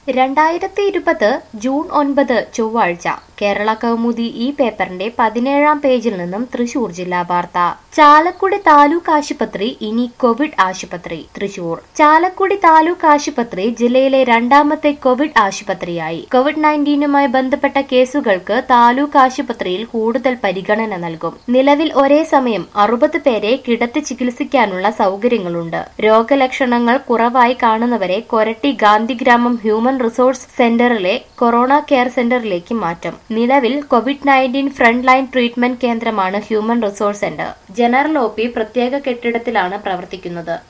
രണ്ടായിരത്തി ഇരുപത് ജൂൺ ഒൻപത് ചൊവ്വാഴ്ച കേരള കൗമുദി ഈ പേപ്പറിന്റെ പതിനേഴാം പേജിൽ നിന്നും തൃശൂർ ജില്ലാ വാർത്ത ചാലക്കുടി താലൂക്ക് ആശുപത്രി ഇനി കോവിഡ് ആശുപത്രി തൃശൂർ ചാലക്കുടി താലൂക്ക് ആശുപത്രി ജില്ലയിലെ രണ്ടാമത്തെ കോവിഡ് ആശുപത്രിയായി കോവിഡ് നയൻറ്റീനുമായി ബന്ധപ്പെട്ട കേസുകൾക്ക് താലൂക്ക് ആശുപത്രിയിൽ കൂടുതൽ പരിഗണന നൽകും നിലവിൽ ഒരേ സമയം അറുപത് പേരെ കിടത്തി ചികിത്സിക്കാനുള്ള സൗകര്യങ്ങളുണ്ട് രോഗലക്ഷണങ്ങൾ കുറവായി കാണുന്നവരെ കൊരട്ടി ഗാന്ധിഗ്രാമം ഹ്യൂമൻ റിസോഴ്സ് സെന്ററിലെ കൊറോണ കെയർ സെന്ററിലേക്ക് മാറ്റും നിലവിൽ Covid nineteen front line treatment കേന്ദ്രമാണ് human resource centre general O P പ്രത്യേക കെട്ടിടത്തിലാണ് പ്രവർത്തിക്കുന്നത്